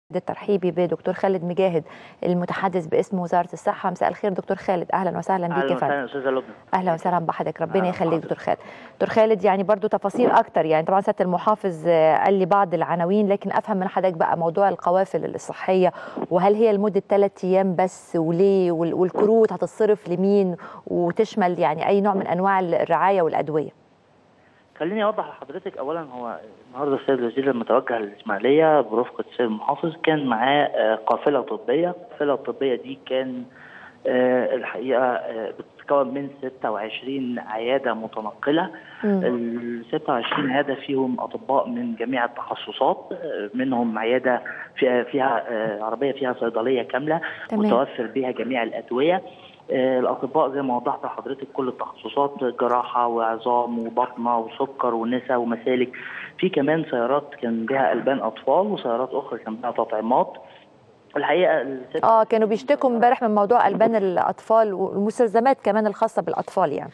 الترحيبي بدكتور خالد مجاهد المتحدث باسم وزاره الصحه مساء الخير دكتور خالد اهلا وسهلا بيك اهلا يا وسهلا فندم استاذه لبنى اهلا وسهلا بحضرتك ربنا أهلا يخليك بحضرتك. دكتور خالد دكتور خالد يعني برضو تفاصيل اكتر يعني طبعا سياده المحافظ آه، قال لي بعض العناوين لكن افهم من حضرتك بقى موضوع القوافل الصحيه وهل هي لمده ثلاث ايام بس وليه وال- والكروت هتتصرف لمين وتشمل يعني اي نوع من انواع الرعايه والادويه خليني اوضح لحضرتك اولا هو النهارده السيد الوزير لما توجه للاسماعيليه برفقه السيد المحافظ كان معاه آه، قافله طبيه، القافله الطبيه دي كان آه، الحقيقه آه، بتتكون من 26 عياده متنقله مم. ال 26 عياده فيهم اطباء من جميع التخصصات آه، منهم عياده فيها, فيها آه، عربيه فيها صيدليه كامله تمام. متوفر بها جميع الادويه آه، الاطباء زي ما وضحت لحضرتك كل التخصصات جراحه وعظام وبطنه وسكر ونساء ومسالك في كمان سيارات كان بها البان اطفال وسيارات اخرى كان بها تطعيمات الحقيقه الست اه كانوا بيشتكوا امبارح من موضوع البان الاطفال والمستلزمات كمان الخاصه بالاطفال يعني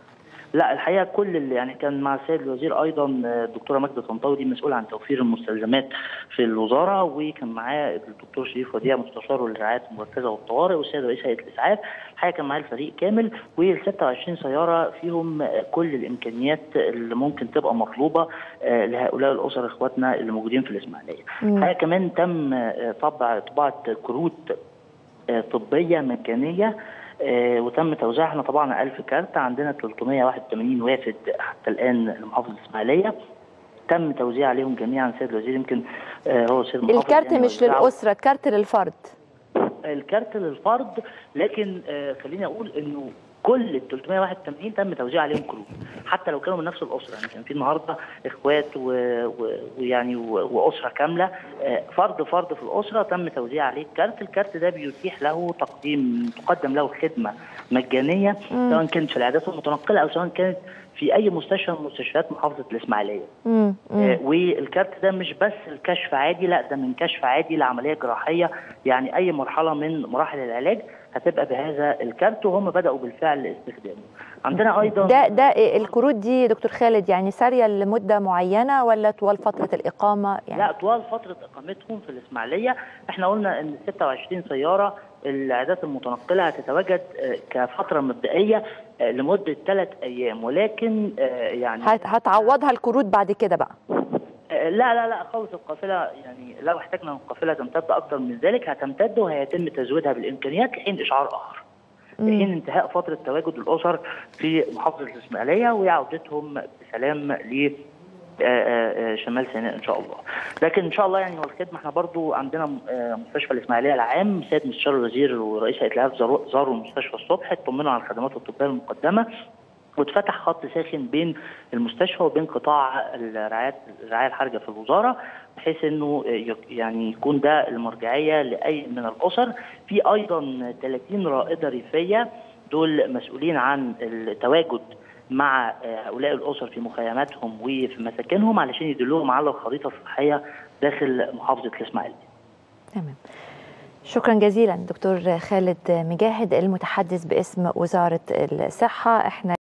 لا الحقيقه كل اللي يعني كان مع السيد الوزير ايضا آه، الدكتوره ماجده طنطاوي دي مسؤوله عن توفير المستلزمات في الوزاره وكان معاه الدكتور شريف وديع مستشار الرعايه المركزه والطوارئ والسيد رئيس هيئه الاسعاف الحقيقه كان معاه الفريق كامل وال 26 سياره فيهم آه، كل الامكانيات اللي ممكن تبقى مطلوبه آه، لهؤلاء الاسر اخواتنا اللي موجودين في الاسماعيليه. مم. الحقيقه كمان تم آه، طبع طباعه كروت آه، طبيه مجانيه آه، وتم توزيعها احنا طبعا 1000 كارت عندنا 381 وافد حتى الان لمحافظه الاسماعيليه تم توزيع عليهم جميعا سيد الوزير يمكن آه، هو السيد المحافظ الكارت يعني مش وزعه. للاسره الكارت للفرد الكارت للفرد لكن آه، خليني اقول انه كل ال 381 تم توزيع عليهم كروت حتى لو كانوا من نفس الاسره يعني كان في النهارده اخوات و- و- ويعني و- واسره كامله آه، فرد فرد في الاسره تم توزيع عليه الكارت، الكارت ده بيتيح له تقديم تقدم له خدمه مجانيه مم. سواء كانت في العيادات المتنقله او سواء كانت في اي مستشفى من مستشفيات محافظه الاسماعيليه. مم. مم. آه، والكارت ده مش بس الكشف عادي لا ده من كشف عادي لعمليه جراحيه يعني اي مرحله من مراحل العلاج هتبقى بهذا الكارت وهم بداوا بالفعل استخدامه. عندنا ايضا ده ده إيه الكروت دي دكتور خالد يعني ساريه لمده معينه ولا طوال فتره الاقامه يعني لا طوال فتره اقامتهم في الاسماعيليه احنا قلنا ان 26 سياره العيادات المتنقله هتتواجد آه، كفتره مبدئيه آه، لمده ثلاث ايام ولكن آه، يعني هت- هتعوضها الكروت بعد كده بقى آه، لا لا لا خالص القافله يعني لو احتاجنا ان القافله تمتد اكثر من ذلك هتمتد وهيتم تزويدها بالامكانيات لحين اشعار اخر. لحين انتهاء فتره تواجد الاسر في محافظه الاسماعيليه وعودتهم بسلام ل آه، آه، آه، شمال سيناء ان شاء الله. لكن ان شاء الله يعني هو الخدمه احنا برضو عندنا آه، مستشفى الاسماعيليه العام سيد مستشار الوزير ورئيس هيئه الإعاف زاروا زاروا المستشفى الصبح اطمنوا على الخدمات الطبيه المقدمه واتفتح خط ساخن بين المستشفى وبين قطاع الرعايه الرعايه الحرجه في الوزاره بحيث انه يك- يعني يكون ده المرجعيه لاي من الاسر في ايضا 30 رائده ريفيه دول مسؤولين عن التواجد مع هؤلاء الاسر في مخيماتهم وفي مساكنهم علشان يدلوهم على الخريطه الصحيه داخل محافظه الاسماعيليه تمام شكرا جزيلا دكتور خالد مجاهد المتحدث باسم وزاره الصحه احنا